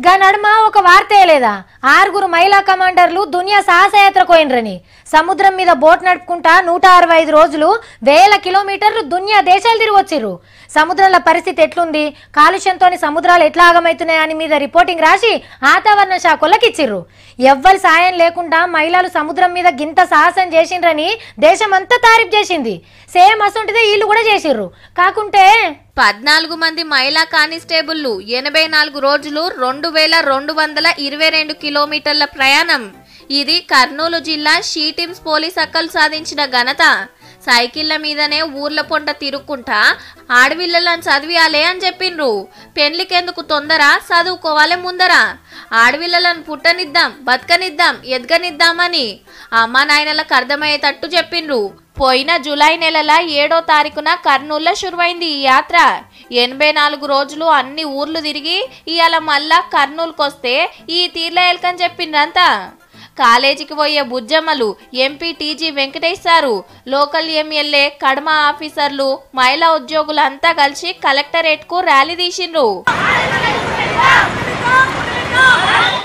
గా నడుమ ఒక వార్తే లేదా ఆరుగురు మహిళా కమాండర్లు దునియా సాహసయాత్ర కోయినరని సముద్రం మీద బోట్ నడుపుకుంటా నూట అరవై ఐదు రోజులు వేల కిలోమీటర్లు దునియా దేశాలు తిరిగి వచ్చిర్రు సముద్రంలో పరిస్థితి ఎట్లుంది కాలుష్యంతో సముద్రాలు ఎట్లా ఆగమవుతున్నాయని మీద రిపోర్టింగ్ రాసి వాతావరణ శాఖలకు ఇచ్చిర్రు ఎవ్వరి సాయం లేకుండా మహిళలు సముద్రం మీద గింత సాహసం చేసిండ్రని దేశమంతా తారీఫ్ చేసింది సేమ్ అసొంటిదే వీళ్ళు కూడా చేసిర్రు కాకుంటే పద్నాలుగు మంది మహిళా కానిస్టేబుళ్లు ఎనభై నాలుగు రోజులు రెండు వేల రెండు వందల ఇరవై రెండు కిలోమీటర్ల ప్రయాణం ఇది కర్నూలు జిల్లా షీటిమ్స్ పోలీస్ అక్కలు సాధించిన ఘనత సైకిళ్ల మీదనే ఊర్ల పొంట తిరుక్కుంటా ఆడవిళ్ళలను చదివియాలే అని చెప్పిండ్రు పెళ్లికెందుకు తొందర చదువుకోవాలి ముందర ఆడవిళ్ళలను పుట్టనిద్దాం బతకనిద్దాం ఎదగనిద్దామని అమ్మా నాయనలకు అర్థమయ్యేటట్టు చెప్పిండ్రు పోయిన జూలై నెలల ఏడో తారీఖున కర్నూల్లో షురువైంది ఈ యాత్ర ఎనభై నాలుగు రోజులు అన్ని ఊర్లు తిరిగి ఇవాళ మళ్ళా కర్నూలుకొస్తే ఈ తీర్ల ఎల్కని చెప్పిండ్రంతా కాలేజీకి పోయే బుజ్జమ్మలు MP T G Venkatesh sir local MLA కడమ ఆఫీసర్లు మహిళా ఉద్యోగులంతా కలిసి కలెక్టరేట్ కు ర్యాలీ తీసిండ్రు